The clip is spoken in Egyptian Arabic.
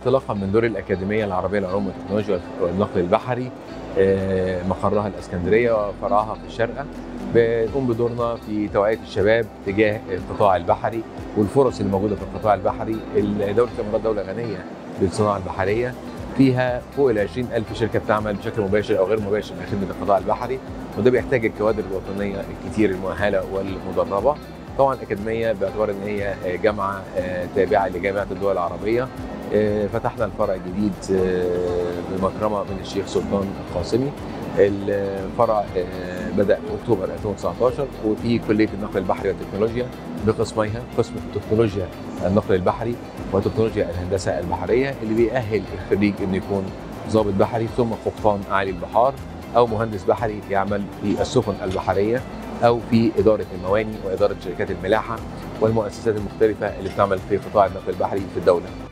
انطلاقا من دور الاكاديميه العربيه للعلوم والتكنولوجيا والنقل البحري آه، مقرها الاسكندريه وفرعها في الشارقه بنقوم بدورنا في توعيه الشباب تجاه القطاع البحري والفرص اللي موجوده في القطاع البحري دوله الامارات دوله غنيه بالصناعه البحريه فيها فوق ال 20000 شركه بتعمل بشكل مباشر او غير مباشر من خدمه القطاع البحري وده بيحتاج الكوادر الوطنيه الكتير المؤهله والمدربه طبعا الاكاديميه باعتبار ان هي جامعه تابعه لجامعه الدول العربيه فتحنا الفرع الجديد بمكرمه من الشيخ سلطان القاسمي الفرع بدا في اكتوبر 2019 وفي كليه النقل البحري والتكنولوجيا بقسميها قسم تكنولوجيا النقل البحري وتكنولوجيا الهندسه البحريه اللي بيأهل الخريج انه يكون ضابط بحري ثم قبطان اعلى البحار او مهندس بحري يعمل في السفن البحريه او في اداره المواني واداره شركات الملاحه والمؤسسات المختلفه اللي بتعمل في قطاع النقل البحري في الدوله.